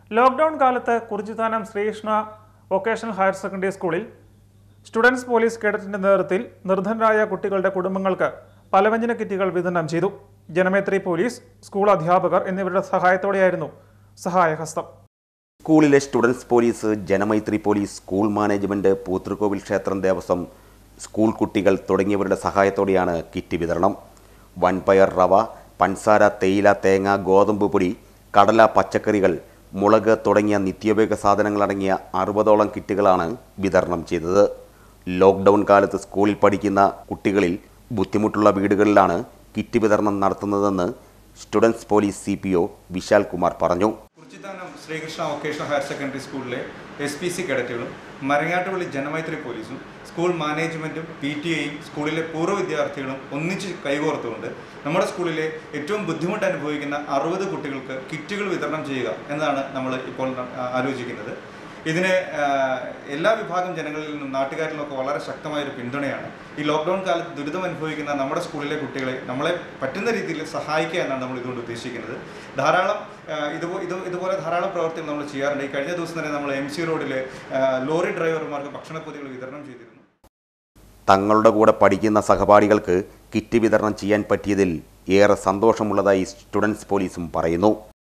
lockdown കാലത്ത് Kurichithanam Sreekrishna vocational higher secondary സ്കൂളിൽ students police കേഡറ്റിന്റെ നേതൃത്വത്തിൽ നിർധനരായ കുട്ടികളുടെ കുടുംബങ്ങൾക്ക് പലവ്യഞ്ജന കിറ്റുകൾ വിതരണം ചെയ്തു ജനമേത്രി പോലീസ് സ്കൂൾ അധ്യാപകർ എന്നിവരുടെ സഹായത്തോടെയായിരുന്നു സഹായഹസ്തം സ്കൂളിലെ students police Janamaithri police school management Poothrikkovil ക്ഷേത്രം ദേവസ്വം സ്കൂൾ കുട്ടികൾ തുടങ്ങിയവരുടെ സഹായത്തോടെയാണ് കിറ്റ് വിതരണം വൻപയർ റവ പൻസാര തേയില തേങ്ങ ഗോതമ്പ് പൊടി കടല പച്ചക്കറികൾ മുളക് തുടങ്ങിയ നിത്യോപയോഗ സാധനങ്ങളടങ്ങിയ അറുപതോളം കിറ്റുകളാണ് വിതരണം ചെയ്തത് ലോക്ക്ഡൗൺ കാലത്ത് സ്കൂളിൽ പഠിക്കുന്ന കുട്ടികളിൽ ബുദ്ധിമുട്ടുള്ള വീടുകളിലാണ് കിറ്റ് വിതരണം നടത്തുന്നതെന്ന് students police C Vishal Kumar പറഞ്ഞു Kurichithanam Sreekrishna vocational higher secondary സ്കൂളിലെ എസ് പി സി കേഡറ്റുകളും മരങ്ങാട്ടുപള്ളി ജനമൈത്രി പോലീസും സ്കൂൾ മാനേജ്മെൻറ്റും പി ടി എയും സ്കൂളിലെ പൂർവ്വ വിദ്യാർത്ഥികളും ഒന്നിച്ച് കൈകോർത്തുകൊണ്ട് നമ്മുടെ സ്കൂളിലെ ഏറ്റവും ബുദ്ധിമുട്ട് അനുഭവിക്കുന്ന അറുപത് കുട്ടികൾക്ക് കിറ്റുകൾ വിതരണം ചെയ്യുക എന്നതാണ് നമ്മൾ ഇപ്പോൾ ആ, ആലോചിക്കുന്നത് ഇതിന് ആ, എല്ലാ വിഭാഗം ജനങ്ങളിൽ നിന്നും നാട്ടുകാരിൽ നിന്നൊക്കെ വളരെ ശക്തമായ ഒരു പിന്തുണയാണ് ഈ ലോക്ക്ഡൗൺ കാലത്ത് ദുരിതം അനുഭവിക്കുന്ന നമ്മുടെ സ്കൂളിലെ കുട്ടികളെ നമ്മളെ പറ്റുന്ന രീതിയിൽ സഹായിക്കുക എന്നാണ് നമ്മൾ ഇതുകൊണ്ട് ഉദ്ദേശിക്കുന്നത് ധാരാളം ആ, ഇതുപോ ഇത് ഇതുപോലെ ധാരാളം പ്രവർത്തികൾ നമ്മൾ ചെയ്യാറുണ്ട് ഈ കഴിഞ്ഞ ദിവസം തന്നെ നമ്മൾ എം സി റോഡിലെ ആ, ലോറി ഡ്രൈവർമാർക്ക് ഭക്ഷണപ്പൊതികൾ വിതരണം ചെയ്തിരുന്നു തങ്ങളുടെ കൂടെ പഠിക്കുന്ന സഹപാഠികൾക്ക് കിറ്റ് വിതരണം ചെയ്യാൻ പറ്റിയതിൽ ഏറെ സന്തോഷമുള്ളതായി സ്റ്റുഡൻസ് പോലീസും പറയുന്നു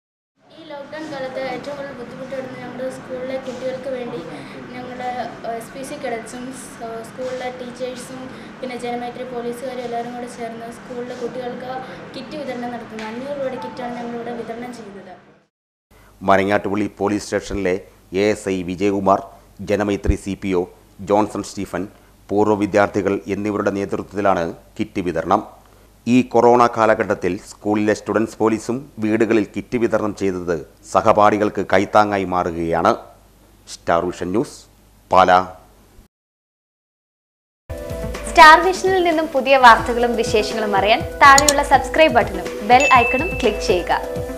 ഈ ലോക്ക്ഡൗൺ കാലത്ത് ഏറ്റവും കൂടുതൽ ബുദ്ധിമുട്ടുന്ന ഞങ്ങളുടെ സ്കൂളിലെ കുട്ടികൾക്ക് വേണ്ടി ഞങ്ങളുടെ എസ് പി സി കേഡറ്റ്സും സ്കൂളിലെ ടീച്ചേഴ്സും പിന്നെ ജനമൈത്രി പോലീസുകാരും എല്ലാവരും കൂടെ ചേർന്ന് സ്കൂളിലെ കുട്ടികൾക്ക് കിറ്റ് വിതരണം നടത്തുന്നത് അഞ്ഞൂറ് രൂപയുടെ കിറ്റാണ് ഞങ്ങളിവിടെ വിതരണം ചെയ്യുന്നത് മരങ്ങാട്ടുപള്ളി പോലീസ് സ്റ്റേഷനിലെ A S I Vijayakumar Janamaithri C P O Johnson Stephen പൂർവ്വ വിദ്യാർത്ഥികൾ എന്നിവരുടെ നേതൃത്വത്തിലാണ് കിറ്റ് വിതരണം ഈ കൊറോണ കാലഘട്ടത്തിൽ സ്കൂളിലെ സ്റ്റുഡൻസ് പോലീസും വീടുകളിൽ കിറ്റ് വിതരണം ചെയ്തത് സഹപാഠികൾക്ക് കൈത്താങ്ങായി മാറുകയാണ് star vision news Pala star വിഷനിൽ നിന്നും പുതിയ വാർത്തകളും വിശേഷങ്ങളും അറിയാൻ താഴെയുള്ള സബ്സ്ക്രൈബ് ബട്ടണും ബെൽ ഐക്കണും ക്ലിക്ക് ചെയ്യുക